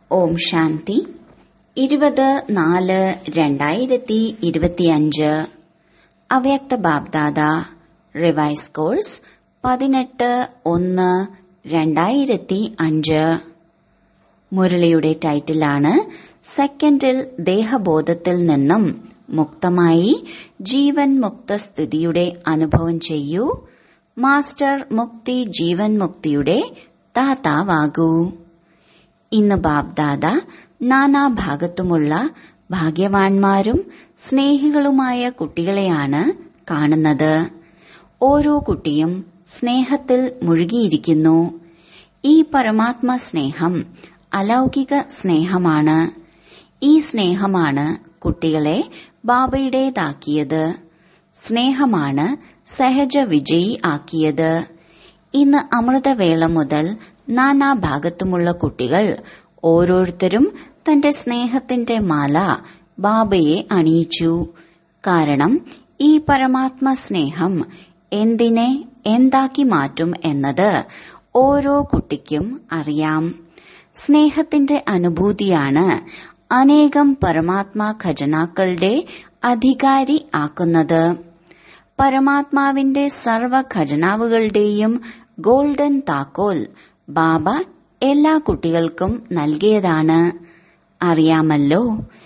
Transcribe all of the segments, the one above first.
ഓം ശാന്തി ഇരുപത് നാല് രണ്ടായിരത്തി ഇരുപത്തിയഞ്ച് അവ്യക്ത ബാബ്ദാദ റിവൈസ് കോഴ്സ് പതിനെട്ട് ഒന്ന് രണ്ടായിരത്തി അഞ്ച് മുരളിയുടെ ടൈറ്റിലാണ് സെക്കൻഡിൽ ദേഹബോധത്തിൽ നിന്നും മുക്തമായി ജീവൻ മുക്ത സ്ഥിതിയുടെ അനുഭവം ചെയ്യൂ മാസ്റ്റർ മുക്തി ജീവൻ മുക്തിയുടെ ദാതാവാകൂ ഇന്ന് ബാബ്ദാദ നാനാഭാഗത്തുമുള്ള ഭാഗ്യവാന്മാരും സ്നേഹികളുമായ കുട്ടികളെയാണ് കാണുന്നത് ഓരോ കുട്ടിയും സ്നേഹത്തിൽ മുഴുകിയിരിക്കുന്നു ഈ പരമാത്മ സ്നേഹം അലൗകിക സ്നേഹമാണ് ഈ സ്നേഹമാണ് കുട്ടികളെ ബാബയുടേതാക്കിയത് സ്നേഹമാണ് സഹജ വിജയി ആക്കിയത് ഇന്ന് അമൃതവേള മുതൽ നാനാഭാഗത്തുമുള്ള കുട്ടികൾ ഓരോരുത്തരും തന്റെ സ്നേഹത്തിന്റെ മാല ബാബയെ അണിയിച്ചു കാരണം ഈ പരമാത്മ സ്നേഹം എന്തിനെ എന്താക്കി മാറ്റും എന്നത് ഓരോ കുട്ടിക്കും അറിയാം സ്നേഹത്തിന്റെ അനുഭൂതിയാണ് അനേകം പരമാത്മാ ഖജനാക്കളുടെ അധികാരി ആക്കുന്നത് പരമാത്മാവിന്റെ സർവ ഖജനാവുകളുടെയും ഗോൾഡൻ താക്കോൽ ബാബ എല്ലാ കുട്ടികൾക്കും നൽകിയതാണ് അറിയാമല്ലോ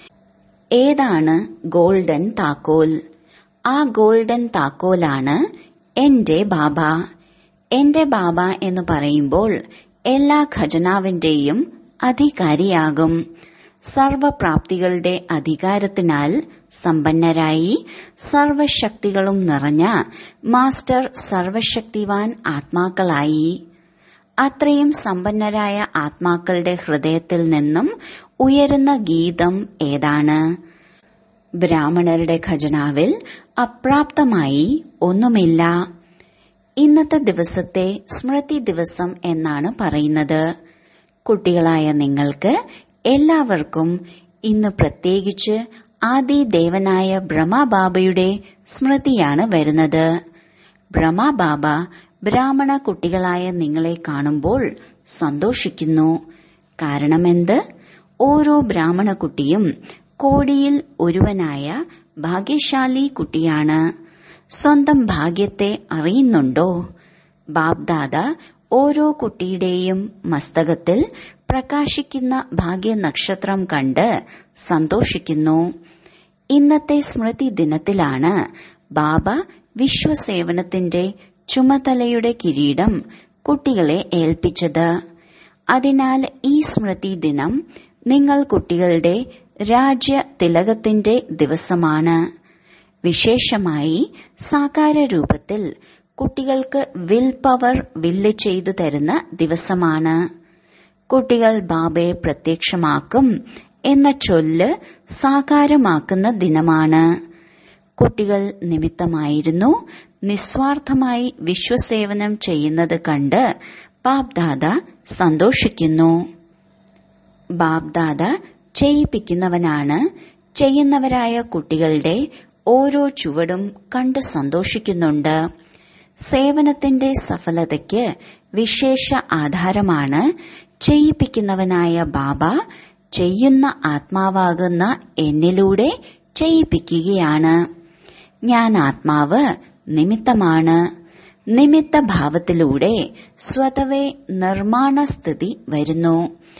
ഏതാണ് ഗോൾഡൻ താക്കോൽ ആ ഗോൾഡൻ താക്കോലാണ് എന്റെ ബാബ എന്റെ ബാബ എന്ന് പറയുമ്പോൾ എല്ലാ ഖജനാവിന്റെയും അധികാരിയാകും സർവപ്രാപ്തികളുടെ അധികാരത്തിനാൽ സമ്പന്നരായി സർവശക്തികളും നിറഞ്ഞ മാസ്റ്റർ സർവശക്തിവാൻ ആത്മാക്കളായി അത്രയും സമ്പന്നരായ ആത്മാക്കളുടെ ഹൃദയത്തിൽ നിന്നും ഉയരുന്ന ഗീതം ഏതാണ് ബ്രാഹ്മണരുടെ ഖജനാവിൽ അപ്രാപ്തമായി ഒന്നുമില്ല ഇന്നത്തെ ദിവസത്തെ സ്മൃതി ദിവസം എന്നാണ് പറയുന്നത് കുട്ടികളായ നിങ്ങൾക്ക് എല്ലാവർക്കും ഇന്ന് പ്രത്യേകിച്ച് ആദിദേവനായ ബ്രഹ്മബാബയുടെ സ്മൃതിയാണ് വരുന്നത് ബ്രഹ്മബാബ ബ്രാഹ്മണ കുട്ടികളായ നിങ്ങളെ കാണുമ്പോൾ സന്തോഷിക്കുന്നു കാരണമെന്ത് ഓരോ ബ്രാഹ്മണ കുട്ടിയും കോടിയിൽ ഒരുവനായ ഭാഗ്യശാലി കുട്ടിയാണ് സ്വന്തം ഭാഗ്യത്തെ അറിയുന്നുണ്ടോ ബാബ്ദാദ ഓരോ കുട്ടിയുടെയും മസ്തകത്തിൽ പ്രകാശിക്കുന്ന ഭാഗ്യനക്ഷത്രം കണ്ട് സന്തോഷിക്കുന്നു ഇന്നത്തെ സ്മൃതി ദിനത്തിലാണ് ബാബ വിശ്വസേവനത്തിന്റെ ചുമതലയുടെ കിരീടം കുട്ടികളെ ഏൽപ്പിച്ചത് അതിനാൽ ഈ സ്മൃതി ദിനം നിങ്ങൾ കുട്ടികളുടെ രാജ്യ തിലകത്തിന്റെ ദിവസമാണ് വിശേഷമായി സാകാര രൂപത്തിൽ കുട്ടികൾക്ക് വിൽ പവർ വില്ല് ചെയ്തു തരുന്ന ദിവസമാണ് കുട്ടികൾ ബാബയെ പ്രത്യക്ഷമാക്കും എന്ന ചൊല്ല് സാകാരമാക്കുന്ന ദിനമാണ് കുട്ടികൾ നിമിത്തമായിരുന്നു നിസ്വാർത്ഥമായി വിശ്വസേവനം ചെയ്യുന്നത് കണ്ട് ബാബ്ദാദ സന്തോഷിക്കുന്നു ബാബ്ദാദ ചെയ്യിപ്പിക്കുന്നവനാണ് ചെയ്യുന്നവരായ കുട്ടികളുടെ ഓരോ ചുവടും കണ്ട് സന്തോഷിക്കുന്നുണ്ട് സേവനത്തിന്റെ സഫലതയ്ക്ക് വിശേഷ ആധാരമാണ് ചെയ്യിപ്പിക്കുന്നവനായ ബാബ ചെയ്യുന്ന ആത്മാവാകുന്ന എന്നിലൂടെ ചെയ്യിപ്പിക്കുകയാണ് ഞാൻ ആത്മാവ് നിമിത്തമാണ് നിമിത്ത ഭാവത്തിലൂടെ സ്വതവേ നിർമ്മാണ സ്ഥിതി വരുന്നു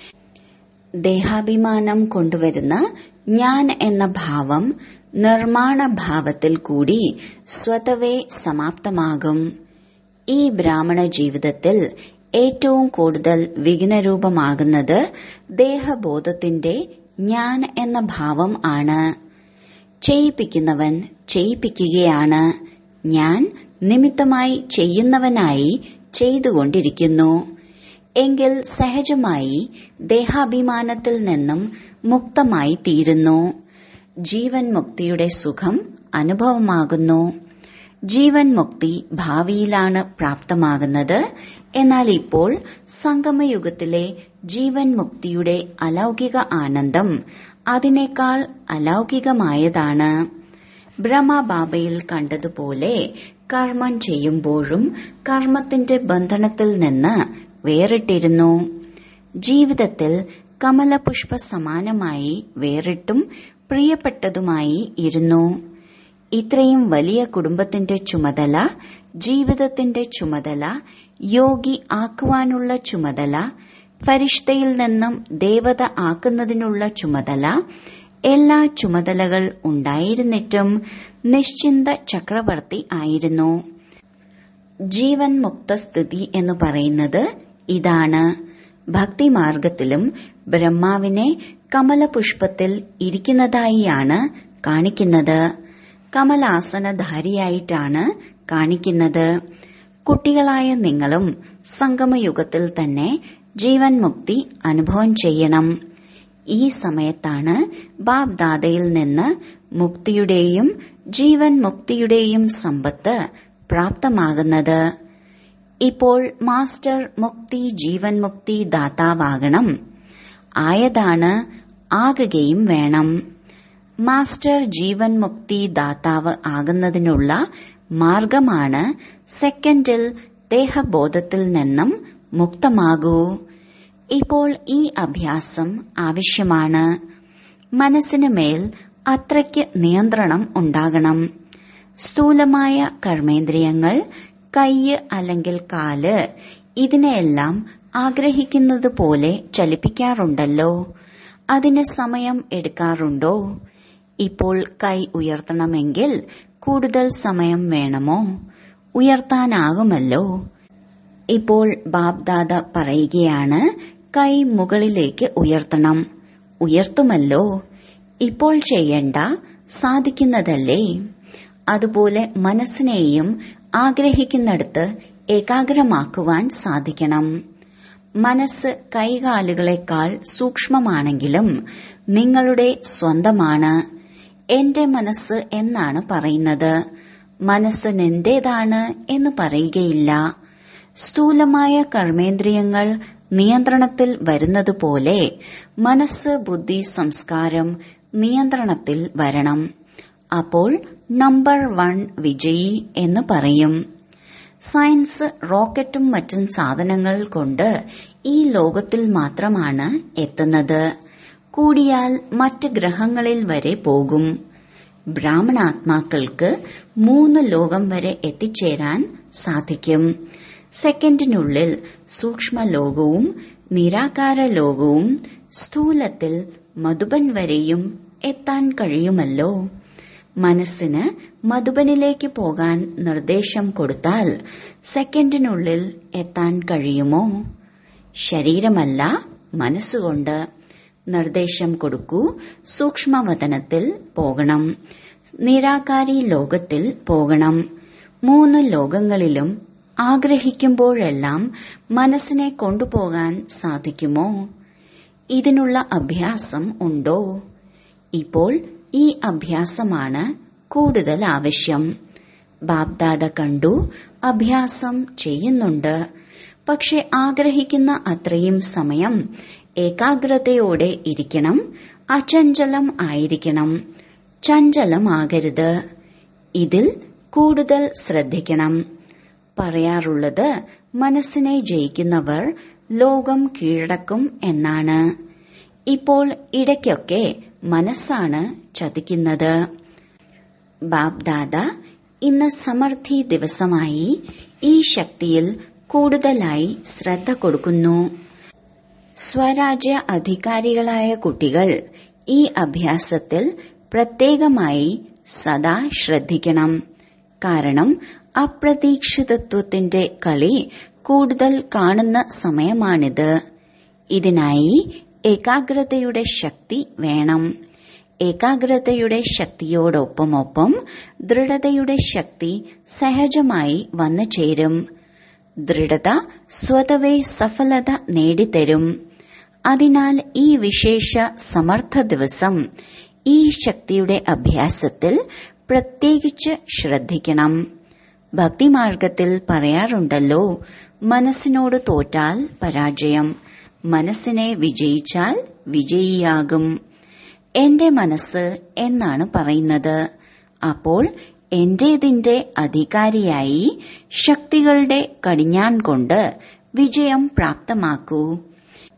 ദേഹാഭിമാനം കൊണ്ടുവരുന്ന ഞാൻ എന്ന ഭാവം നിർമ്മാണ ഭാവത്തിൽ കൂടി സ്വതവേ സമാപ്തമാകും ഈ ബ്രാഹ്മണ ജീവിതത്തിൽ ഏറ്റവും കൂടുതൽ വിഘ്നരൂപമാകുന്നത് ദേഹബോധത്തിന്റെ ഞാൻ എന്ന ഭാവം ആണ് ചെയ്യിപ്പിക്കുന്നവൻ ചെയ്യിപ്പിക്കുകയാണ് ഞാൻ നിമിത്തമായി ചെയ്യുന്നവനായി ചെയ്തുകൊണ്ടിരിക്കുന്നു എങ്കിൽ സഹജമായി ദേഹാഭിമാനത്തിൽ നിന്നും മുക്തമായി തീരുന്നു ജീവൻ മുക്തിയുടെ സുഖം അനുഭവമാകുന്നു ജീവൻ മുക്തി ഭാവിയിലാണ് പ്രാപ്തമാകുന്നത് എന്നാൽ ഇപ്പോൾ സംഗമയുഗത്തിലെ ജീവൻ മുക്തിയുടെ അലൗകിക ആനന്ദം അതിനേക്കാൾ അലൗകികമായതാണ് ബ്രഹ്മബാബയിൽ കണ്ടതുപോലെ കർമ്മം ചെയ്യുമ്പോഴും കർമ്മത്തിന്റെ ബന്ധനത്തിൽ നിന്ന് വേറിട്ടിരുന്നു ജീവിതത്തിൽ കമലപുഷ്പ സമാനമായി വേറിട്ടും പ്രിയപ്പെട്ടതുമായി ഇരുന്നു ഇത്രയും വലിയ കുടുംബത്തിന്റെ ചുമതല ജീവിതത്തിന്റെ ചുമതല യോഗി ആക്കുവാനുള്ള ചുമതല ഫരിഷ്തയിൽ നിന്നും ദേവത ആക്കുന്നതിനുള്ള ചുമതല എല്ലാ ചുമതലകൾ ഉണ്ടായിരുന്നിട്ടും നിശ്ചിന്ത ചക്രവർത്തി ആയിരുന്നു ജീവൻ മുക്ത സ്ഥിതി എന്ന് പറയുന്നത് ഇതാണ് ഭക്തിമാർഗത്തിലും ബ്രഹ്മാവിനെ കമലപുഷ്പത്തിൽ ഇരിക്കുന്നതായിയാണ് കാണിക്കുന്നത് കമലാസനധാരിയായിട്ടാണ് കാണിക്കുന്നത് കുട്ടികളായ നിങ്ങളും സംഗമയുഗത്തിൽ തന്നെ ജീവൻ മുക്തി അനുഭവം ചെയ്യണം ഈ സമയത്താണ് ബാബ് ദാദയിൽ നിന്ന് മുക്തിയുടെയും ജീവൻ മുക്തിയുടെയും സമ്പത്ത് പ്രാപ്തമാകുന്നത് ഇപ്പോൾ മാസ്റ്റർ മുക്തി ജീവൻ മുക്തി ദാതാവാകണം ആയതാണ് ആകുകയും വേണം മാസ്റ്റർ ജീവൻ മുക്തി ദാതാവ് ആകുന്നതിനുള്ള മാർഗമാണ് സെക്കൻഡിൽ ദേഹബോധത്തിൽ നിന്നും മുക്തമാകൂ ഇപ്പോൾ ഈ അഭ്യാസം ആവശ്യമാണ് മനസ്സിന് മേൽ അത്രയ്ക്ക് നിയന്ത്രണം ഉണ്ടാകണം സ്ഥൂലമായ കർമ്മേന്ദ്രിയങ്ങൾ കയ്യ് അല്ലെങ്കിൽ കാല് ഇതിനെയെല്ലാം ആഗ്രഹിക്കുന്നത് പോലെ ചലിപ്പിക്കാറുണ്ടല്ലോ അതിന് സമയം എടുക്കാറുണ്ടോ ഇപ്പോൾ കൈ ഉയർത്തണമെങ്കിൽ കൂടുതൽ സമയം വേണമോ ഉയർത്താനാകുമല്ലോ ഇപ്പോൾ ബാബ്ദാദ പറയുകയാണ് കൈ മുകളിലേക്ക് ഉയർത്തണം ഉയർത്തുമല്ലോ ഇപ്പോൾ ചെയ്യണ്ട സാധിക്കുന്നതല്ലേ അതുപോലെ മനസ്സിനെയും ആഗ്രഹിക്കുന്നിടത്ത് ഏകാഗ്രമാക്കുവാൻ സാധിക്കണം മനസ്സ് കൈകാലുകളെക്കാൾ സൂക്ഷ്മമാണെങ്കിലും നിങ്ങളുടെ സ്വന്തമാണ് എന്റെ മനസ്സ് എന്നാണ് പറയുന്നത് മനസ്സ് നിന്റേതാണ് എന്ന് പറയുകയില്ല സ്ഥൂലമായ കർമ്മേന്ദ്രിയങ്ങൾ നിയന്ത്രണത്തിൽ വരുന്നതുപോലെ മനസ്സ് ബുദ്ധി സംസ്കാരം നിയന്ത്രണത്തിൽ വരണം അപ്പോൾ നമ്പർ വൺ വിജയി എന്ന് പറയും സയൻസ് റോക്കറ്റും മറ്റും സാധനങ്ങൾ കൊണ്ട് ഈ ലോകത്തിൽ മാത്രമാണ് എത്തുന്നത് കൂടിയാൽ മറ്റ് ഗ്രഹങ്ങളിൽ വരെ പോകും ബ്രാഹ്മണാത്മാക്കൾക്ക് മൂന്ന് ലോകം വരെ എത്തിച്ചേരാൻ സാധിക്കും സെക്കൻഡിനുള്ളിൽ സൂക്ഷ്മ ലോകവും നിരാകാര ലോകവും സ്ഥൂലത്തിൽ മധുബൻ വരെയും എത്താൻ കഴിയുമല്ലോ മനസ്സിന് മധുബനിലേക്ക് പോകാൻ നിർദ്ദേശം കൊടുത്താൽ സെക്കൻഡിനുള്ളിൽ എത്താൻ കഴിയുമോ ശരീരമല്ല മനസ്സുകൊണ്ട് നിർദ്ദേശം കൊടുക്കൂ സൂക്ഷ്മവതനത്തിൽ പോകണം നിരാകാരി ലോകത്തിൽ പോകണം മൂന്ന് ലോകങ്ങളിലും ആഗ്രഹിക്കുമ്പോഴെല്ലാം മനസ്സിനെ കൊണ്ടുപോകാൻ സാധിക്കുമോ ഇതിനുള്ള അഭ്യാസം ഉണ്ടോ ഇപ്പോൾ ഈ അഭ്യാസമാണ് കൂടുതൽ ആവശ്യം ബാബ്ദാദ കണ്ടു അഭ്യാസം ചെയ്യുന്നുണ്ട് പക്ഷെ ആഗ്രഹിക്കുന്ന അത്രയും സമയം ഏകാഗ്രതയോടെ ഇരിക്കണം അചഞ്ചലം ആയിരിക്കണം ചഞ്ചലമാകരുത് ഇതിൽ കൂടുതൽ ശ്രദ്ധിക്കണം പറയാറുള്ളത് മനസ്സിനെ ജയിക്കുന്നവർ ലോകം കീഴടക്കും എന്നാണ് ഇപ്പോൾ ഇടയ്ക്കൊക്കെ മനസ്സാണ് ചതിക്കുന്നത് ബാബ്ദാദ ഇന്ന് സമൃദ്ധി ദിവസമായി ഈ ശക്തിയിൽ കൂടുതലായി ശ്രദ്ധ കൊടുക്കുന്നു സ്വരാജ്യ അധികാരികളായ കുട്ടികൾ ഈ അഭ്യാസത്തിൽ പ്രത്യേകമായി സദാ ശ്രദ്ധിക്കണം കാരണം അപ്രതീക്ഷിതത്വത്തിന്റെ കളി കൂടുതൽ കാണുന്ന സമയമാണിത് ഇതിനായി ഏകാഗ്രതയുടെ ശക്തി വേണം ഏകാഗ്രതയുടെ ശക്തിയോടൊപ്പമൊപ്പം ദൃഢതയുടെ ശക്തി സഹജമായി വന്നു ചേരും ദൃഢത സ്വതവേ സഫലത നേടിത്തരും അതിനാൽ ഈ വിശേഷ സമർത്ഥ ദിവസം ഈ ശക്തിയുടെ അഭ്യാസത്തിൽ പ്രത്യേകിച്ച് ശ്രദ്ധിക്കണം ഭക്തിമാർഗത്തിൽ പറയാറുണ്ടല്ലോ മനസ്സിനോട് തോറ്റാൽ പരാജയം മനസ്സിനെ വിജയിച്ചാൽ വിജയിയാകും എന്റെ മനസ്സ് എന്നാണ് പറയുന്നത് അപ്പോൾ എന്റേതിന്റെ അധികാരിയായി ശക്തികളുടെ കടിഞ്ഞാൻ കൊണ്ട് വിജയം പ്രാപ്തമാക്കൂ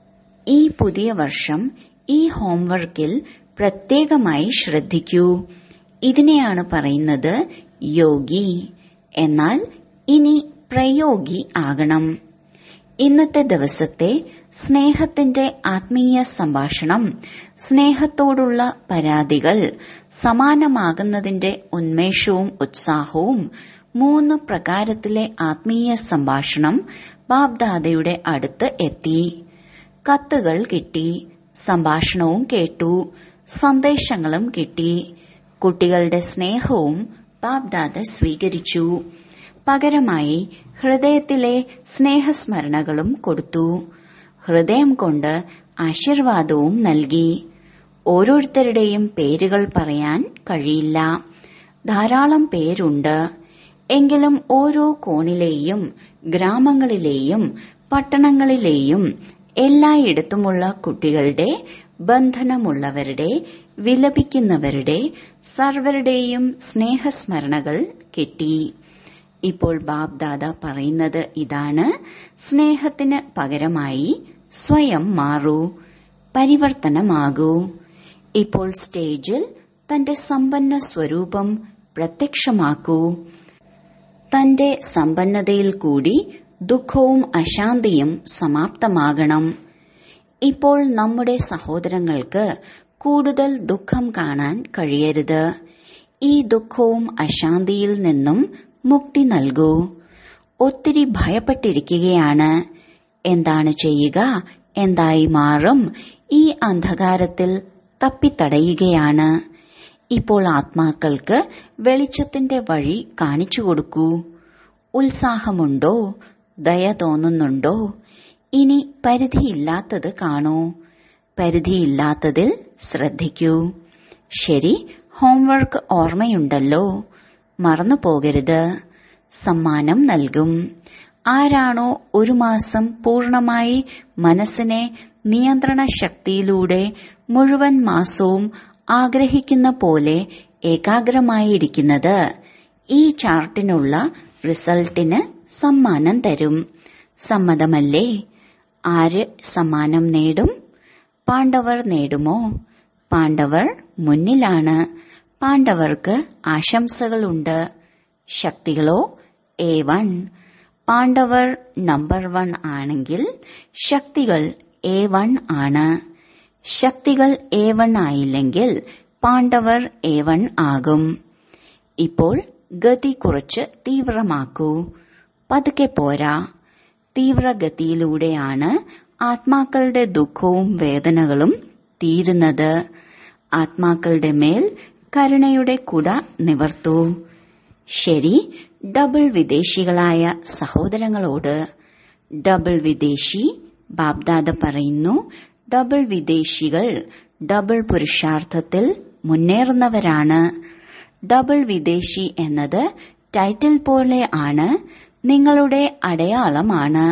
ഈ പുതിയ വർഷം ഈ ഹോംവർക്കിൽ പ്രത്യേകമായി ശ്രദ്ധിക്കൂ ഇതിനെയാണ് പറയുന്നത് യോഗി എന്നാൽ ഇനി പ്രയോഗി ആകണം ഇന്നത്തെ ദിവസത്തെ സ്നേഹത്തിന്റെ ആത്മീയ സംഭാഷണം സ്നേഹത്തോടുള്ള പരാതികൾ സമാനമാകുന്നതിന്റെ ഉന്മേഷവും ഉത്സാഹവും മൂന്ന് പ്രകാരത്തിലെ ആത്മീയ സംഭാഷണം ബാബ്ദാദയുടെ അടുത്ത് എത്തി കത്തുകൾ കിട്ടി സംഭാഷണവും കേട്ടു സന്ദേശങ്ങളും കിട്ടി കുട്ടികളുടെ സ്നേഹവും ബാബ്ദാദ സ്വീകരിച്ചു പകരമായി ഹൃദയത്തിലെ സ്നേഹസ്മരണകളും കൊടുത്തു ഹൃദയം കൊണ്ട് ആശീർവാദവും നൽകി ഓരോരുത്തരുടെയും പേരുകൾ പറയാൻ കഴിയില്ല ധാരാളം പേരുണ്ട് എങ്കിലും ഓരോ കോണിലെയും ഗ്രാമങ്ങളിലെയും പട്ടണങ്ങളിലെയും എല്ലായിടത്തുമുള്ള കുട്ടികളുടെ ബന്ധനമുള്ളവരുടെ വിലപിക്കുന്നവരുടെ സർവരുടെയും സ്നേഹസ്മരണകൾ കിട്ടി ഇപ്പോൾ ബാബ് ദാദ പറയുന്നത് ഇതാണ് സ്നേഹത്തിന് പകരമായി സ്വയം മാറൂ പരിവർത്തനമാകൂ ഇപ്പോൾ സ്റ്റേജിൽ തന്റെ സമ്പന്ന സ്വരൂപം പ്രത്യക്ഷമാക്കൂ തന്റെ സമ്പന്നതയിൽ കൂടി ദുഃഖവും അശാന്തിയും സമാപ്തമാകണം ഇപ്പോൾ നമ്മുടെ സഹോദരങ്ങൾക്ക് കൂടുതൽ ദുഃഖം കാണാൻ കഴിയരുത് ഈ ദുഃഖവും അശാന്തിയിൽ നിന്നും മുക്തി നൽകൂ ഒത്തിരി ഭയപ്പെട്ടിരിക്കുകയാണ് എന്താണ് ചെയ്യുക എന്തായി മാറും ഈ അന്ധകാരത്തിൽ തപ്പിത്തടയുകയാണ് ഇപ്പോൾ ആത്മാക്കൾക്ക് വെളിച്ചത്തിന്റെ വഴി കാണിച്ചു കൊടുക്കൂ ഉത്സാഹമുണ്ടോ ദയ തോന്നുന്നുണ്ടോ ഇനി പരിധിയില്ലാത്തത് കാണൂ പരിധിയില്ലാത്തതിൽ ശ്രദ്ധിക്കൂ ശരി ഹോംവർക്ക് ഓർമ്മയുണ്ടല്ലോ മറന്നു പോകരുത് സമ്മാനം നൽകും ആരാണോ ഒരു മാസം പൂർണമായി മനസ്സിനെ നിയന്ത്രണ ശക്തിയിലൂടെ മുഴുവൻ മാസവും ആഗ്രഹിക്കുന്ന പോലെ ഏകാഗ്രമായിരിക്കുന്നത് ഈ ചാർട്ടിനുള്ള റിസൾട്ടിന് സമ്മാനം തരും സമ്മതമല്ലേ ആര് സമ്മാനം നേടും പാണ്ഡവർ നേടുമോ പാണ്ഡവർ മുന്നിലാണ് പാണ്ഡവർക്ക് ആശംസകളുണ്ട് ശക്തികളോ A one Pandavar number one ആണെങ്കിൽ ശക്തികൾ എ വൺ ആണ് ശക്തികൾ എ വൺ ആയില്ലെങ്കിൽ പാണ്ഡവർ എ വൺ ആകും ഇപ്പോൾ ഗതി കുറച്ച് തീവ്രമാക്കൂ പതുക്കെ പോരാ തീവ്രഗതിയിലൂടെയാണ് ആത്മാക്കളുടെ ദുഃഖവും വേദനകളും തീരുന്നത് ആത്മാക്കളുടെ മേൽ കരുണയുടെ കുട നിവർത്തൂ ശരി ഡബിൾ വിദേശികളായ സഹോദരങ്ങളോട് ഡബിൾ വിദേശി ബാബ്ദാദ പറയുന്നു ഡബിൾ വിദേശികൾ ഡബിൾ പുരുഷാർത്ഥത്തിൽ മുന്നേറുന്നവരാണ് ഡബിൾ വിദേശി എന്നത് ടൈറ്റിൽ പോലെ ആണ് നിങ്ങളുടെ അടയാളമാണ്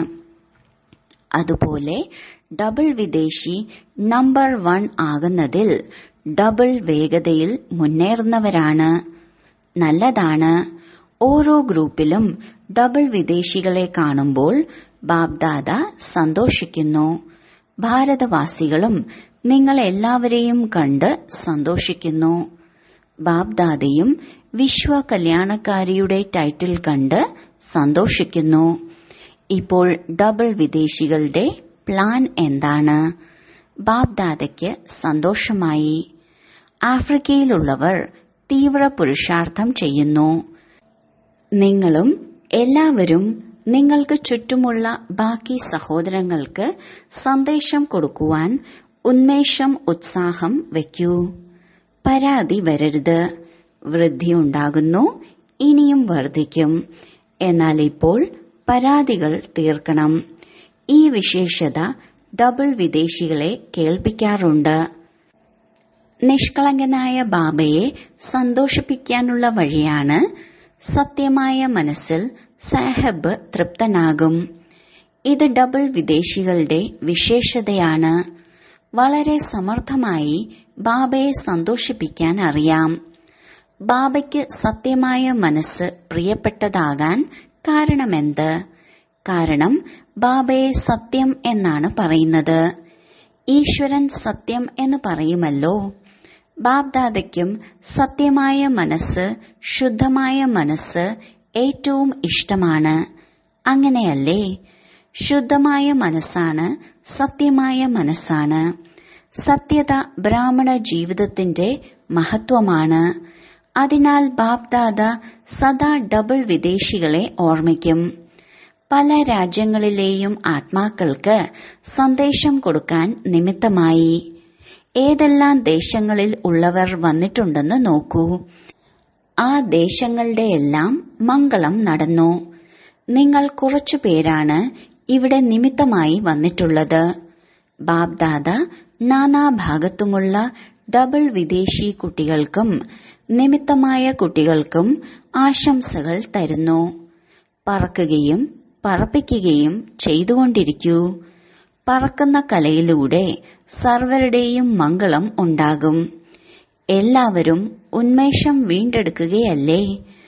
അതുപോലെ ഡബിൾ വിദേശി നമ്പർ വൺ ആകുന്നതിൽ ഡബിൾ വേഗതയിൽ മുന്നേറുന്നവരാണ് നല്ലതാണ് ഓരോ ഗ്രൂപ്പിലും ഡബിൾ വിദേശികളെ കാണുമ്പോൾ ബാബ്ദാദ സന്തോഷിക്കുന്നു ഭാരതവാസികളും നിങ്ങൾ എല്ലാവരെയും കണ്ട് സന്തോഷിക്കുന്നു ബാബ്ദാദയും വിശ്വ കല്യാണക്കാരിയുടെ ടൈറ്റിൽ കണ്ട് സന്തോഷിക്കുന്നു ഇപ്പോൾ ഡബിൾ വിദേശികളുടെ പ്ലാൻ എന്താണ് ബാബ്ദാദയ്ക്ക് സന്തോഷമായി ആഫ്രിക്കയിലുള്ളവർ തീവ്ര പുരുഷാർത്ഥം ചെയ്യുന്നു നിങ്ങളും എല്ലാവരും നിങ്ങൾക്ക് ചുറ്റുമുള്ള ബാക്കി സഹോദരങ്ങൾക്ക് സന്ദേശം കൊടുക്കുവാൻ ഉന്മേഷം ഉത്സാഹം വയ്ക്കൂ പരാതി വരരുത് വൃദ്ധിയുണ്ടാകുന്നു ഇനിയും വർദ്ധിക്കും എന്നാൽ ഇപ്പോൾ പരാതികൾ തീർക്കണം ഈ വിശേഷത ഡബിൾ വിദേശികളെ കേൾപ്പിക്കാറുണ്ട് നിഷ്കളങ്കനായ ബാബയെ സന്തോഷിപ്പിക്കാനുള്ള വഴിയാണ് സത്യമായ മനസ്സിൽ സാഹബ് തൃപ്തനാകും ഇത് ഡബിൾ വിദേശികളുടെ വിശേഷതയാണ് വളരെ സമർത്ഥമായി ബാബയെ സന്തോഷിപ്പിക്കാൻ അറിയാം ബാബയ്ക്ക് സത്യമായ മനസ്സ് പ്രിയപ്പെട്ടതാകാൻ കാരണമെന്ത് കാരണം ബാബയെ സത്യം എന്നാണ് പറയുന്നത് ഈശ്വരൻ സത്യം എന്ന് പറയുമല്ലോ ബാബ്ദാദയ്ക്കും സത്യമായ മനസ്സ് ശുദ്ധമായ മനസ്സ് ഏറ്റവും ഇഷ്ടമാണ് അങ്ങനെയല്ലേ ശുദ്ധമായ മനസ്സാണ് സത്യമായ മനസ്സാണ് സത്യത ബ്രാഹ്മണ ജീവിതത്തിന്റെ മഹത്വമാണ് അതിനാൽ ബാബ്ദാദ സദാ ഡബിൾ വിദേശികളെ ഓർമ്മിക്കും പല രാജ്യങ്ങളിലെയും ആത്മാക്കൾക്ക് സന്ദേശം കൊടുക്കാൻ നിമിത്തമായി ഏതെല്ലാം ദേശങ്ങളിൽ ഉള്ളവർ വന്നിട്ടുണ്ടെന്ന് നോക്കൂ ആ ദേശങ്ങളുടെയെല്ലാം മംഗളം നടന്നു നിങ്ങൾ കുറച്ചു പേരാണ് ഇവിടെ നിമിത്തമായി വന്നിട്ടുള്ളത് ബാബ്ദാദ നാനാഭാഗത്തുമുള്ള ഡബിൾ വിദേശി കുട്ടികൾക്കും നിമിത്തമായ കുട്ടികൾക്കും ആശംസകൾ തരുന്നു പറക്കുകയും പറപ്പിക്കുകയും ചെയ്തുകൊണ്ടിരിക്കൂ പറക്കുന്ന കലയിലൂടെ സർവരുടെയും മംഗളം ഉണ്ടാകും എല്ലാവരും ഉന്മേഷം വീണ്ടെടുക്കുകയല്ലേ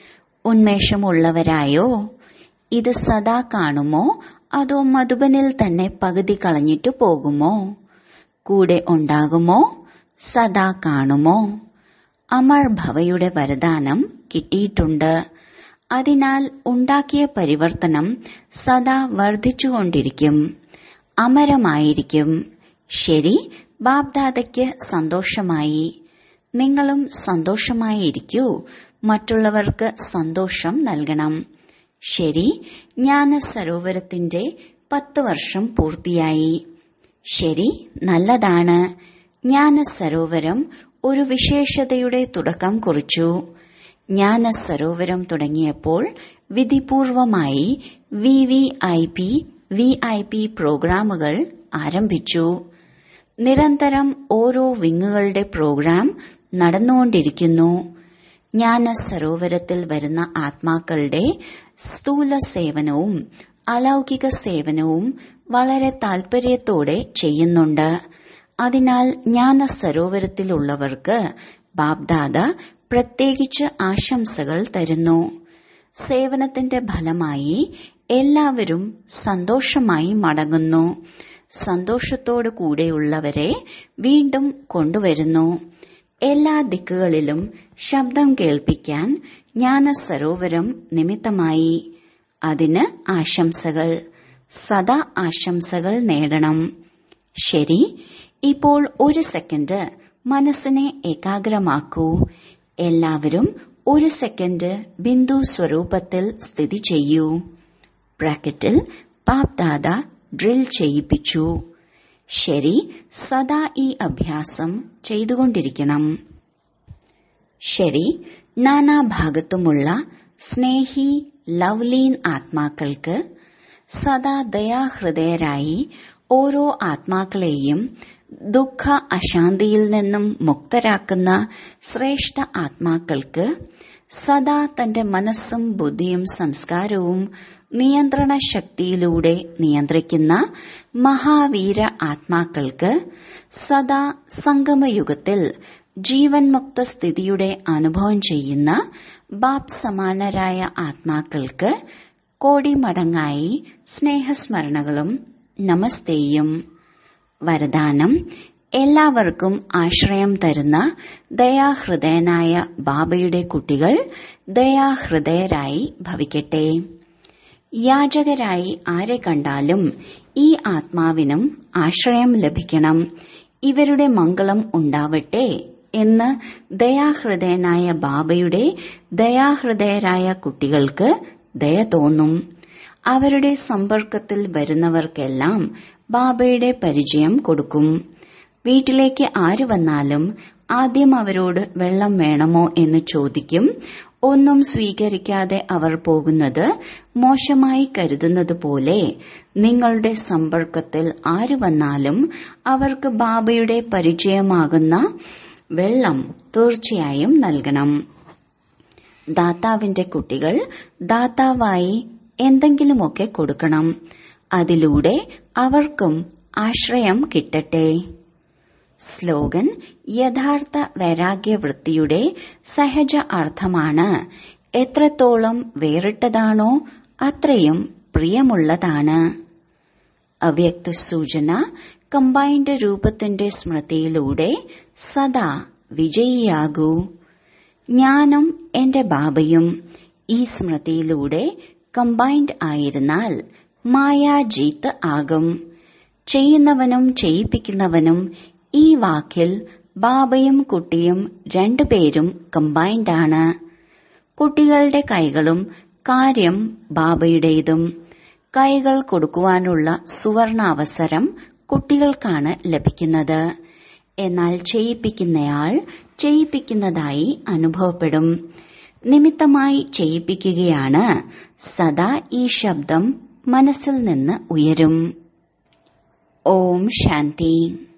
ഉന്മേഷമുള്ളവരായോ ഇത് സദാ കാണുമോ അതോ മധുബനിൽ തന്നെ പകുതി കളഞ്ഞിട്ടു പോകുമോ കൂടെ ഉണ്ടാകുമോ സദാ കാണുമോ അമർ ഭവയുടെ വരദാനം കിട്ടിയിട്ടുണ്ട് അതിനാൽ ഉണ്ടാക്കിയ പരിവർത്തനം സദാ വർദ്ധിച്ചുകൊണ്ടിരിക്കും അമരമായിരിക്കും ശരി ബാബ്ദാദയ്ക്ക് സന്തോഷമായി നിങ്ങളും സന്തോഷമായിരിക്കൂ മറ്റുള്ളവർക്ക് സന്തോഷം നൽകണം ശരി ജ്ഞാന സരോവരത്തിന്റെ പത്ത് വർഷം പൂർത്തിയായി ശരി നല്ലതാണ് ജ്ഞാന സരോവരം ഒരു വിശേഷതയുടെ തുടക്കം കുറിച്ചു ജ്ഞാന സരോവരം തുടങ്ങിയപ്പോൾ വിധിപൂർവമായി V V I P V I P പ്രോഗ്രാമുകൾ ആരംഭിച്ചു നിരന്തരം ഓരോ വിങ്ങുകളുടെ പ്രോഗ്രാം നടന്നുകൊണ്ടിരിക്കുന്നു ജ്ഞാന സരോവരത്തിൽ വരുന്ന ആത്മാക്കളുടെ സ്ഥൂല സേവനവും അലൗകിക സേവനവും വളരെ താൽപര്യത്തോടെ ചെയ്യുന്നുണ്ട് അതിനാൽ ജ്ഞാന സരോവരത്തിലുള്ളവർക്ക് ബാബ്ദാദ പ്രത്യേകിച്ച് ആശംസകൾ തരുന്നു സേവനത്തിന്റെ ഫലമായി എല്ലാവരും സന്തോഷമായി മടങ്ങുന്നു സന്തോഷത്തോടു കൂടെയുള്ളവരെ വീണ്ടും കൊണ്ടുവരുന്നു എല്ലാ ദിക്കുകളിലും ശബ്ദം കേൾപ്പിക്കാൻ ജ്ഞാന സരോവരം നിമിത്തമായി അതിന് ആശംസകൾ സദാ ആശംസകൾ നേടണം ശരി ഇപ്പോൾ ഒരു സെക്കൻഡ് മനസ്സിനെ ഏകാഗ്രമാക്കൂ എല്ലാവരും ഒരു സെക്കൻഡ് ബിന്ദു സ്വരൂപത്തിൽ സ്ഥിതി ചെയ്യൂ ബ്രാക്കറ്റിൽ പാപ്ദാദ ഡ്രിൽ ചെയ്യിപ്പിച്ചു ശരി സദാ ഈ അഭ്യാസം ചെയ്തുകൊണ്ടിരിക്കണം ശരി നാനാഭാഗത്തുമുള്ള സ്നേഹി ലവ്ലീൻ ആത്മാക്കൾക്ക് സദാ ദയാഹൃദയരായി ഓരോ ആത്മാക്കളെയും ദുഃഖ അശാന്തിയിൽ നിന്നും മുക്തരാക്കുന്ന ശ്രേഷ്ഠ ആത്മാക്കൾക്ക് സദാ തന്റെ മനസ്സും ബുദ്ധിയും സംസ്കാരവും നിയന്ത്രണ ശക്തിയിലൂടെ നിയന്ത്രിക്കുന്ന മഹാവീര ആത്മാക്കൾക്ക് സദാ സംഗമയുഗത്തിൽ ജീവൻ മുക്ത സ്ഥിതിയുടെ അനുഭവം ചെയ്യുന്ന ബാപ് സമാനരായ ആത്മാക്കൾക്ക് കോടി മടങ്ങായി സ്നേഹസ്മരണകളും നമസ്തേയും വരദാനം എല്ലാവർക്കും ആശ്രയം തരുന്ന ദയാഹൃദയനായ ബാബയുടെ കുട്ടികൾ ദയാഹൃദയരായി ഭവിക്കട്ടെ യാചകരായി ആരെ കണ്ടാലും ഈ ആത്മാവിനും ആശ്രയം ലഭിക്കണം ഇവരുടെ മംഗളം ഉണ്ടാവട്ടെ എന്ന് ദയാഹൃദയനായ ബാബയുടെ ദയാഹൃദയരായ കുട്ടികൾക്ക് ദയ തോന്നും അവരുടെ സമ്പർക്കത്തിൽ വരുന്നവർക്കെല്ലാം ബാബയുടെ പരിചയം കൊടുക്കും വീട്ടിലേക്ക് ആര് വന്നാലും ആദ്യം അവരോട് വെള്ളം വേണമോ എന്ന് ചോദിക്കും ഒന്നും സ്വീകരിക്കാതെ അവർ പോകുന്നത് മോശമായി കരുതുന്നത് പോലെ നിങ്ങളുടെ സമ്പർക്കത്തിൽ ആര് വന്നാലും അവർക്ക് ബാബയുടെ പരിചയമാകുന്ന വെള്ളം തീർച്ചയായും നൽകണം ദാതാവിന്റെ കുട്ടികൾ ദാതാവായി എന്തെങ്കിലുമൊക്കെ കൊടുക്കണം അതിലൂടെ അവർക്കും ആശ്രയം കിട്ടട്ടെ സ്ലോഗൻ യഥാർത്ഥ വൈരാഗ്യവൃത്തിയുടെ സഹജ അർത്ഥമാണ് എത്രത്തോളം വേറിട്ടതാണോ അത്രയും പ്രിയമുള്ളതാണ് അവ്യക്ത സൂചന കമ്പൈൻഡ് രൂപത്തിന്റെ സ്മൃതിയിലൂടെ സദാ വിജയിയാകൂ ഞാനും എന്റെ ബാബയും ഈ സ്മൃതിയിലൂടെ കമ്പൈൻഡ് ആയിരുന്നാൽ മായാജീത്ത് ആകും ചെയ്യുന്നവനും ചെയ്യിപ്പിക്കുന്നവനും ഈ വാക്കിൽ ബാബയും കുട്ടിയും രണ്ടുപേരും കമ്പൈൻഡ് ആണ് കുട്ടികളുടെ കൈകളും കാര്യം ബാബയുടേതും കൈകൾ കൊടുക്കുവാനുള്ള സുവർണാവസരം കുട്ടികൾക്കാണ് ലഭിക്കുന്നത് എന്നാൽ ചെയ്യിപ്പിക്കുന്നയാൾ ചെയ്യിപ്പിക്കുന്നതായി അനുഭവപ്പെടും നിമിത്തമായി ചെയ്യിപ്പിക്കുകയാണ് സദാ ഈ ശബ്ദം മനസ്സിൽ നിന്ന് ഉയരും ഓം ശാന്തി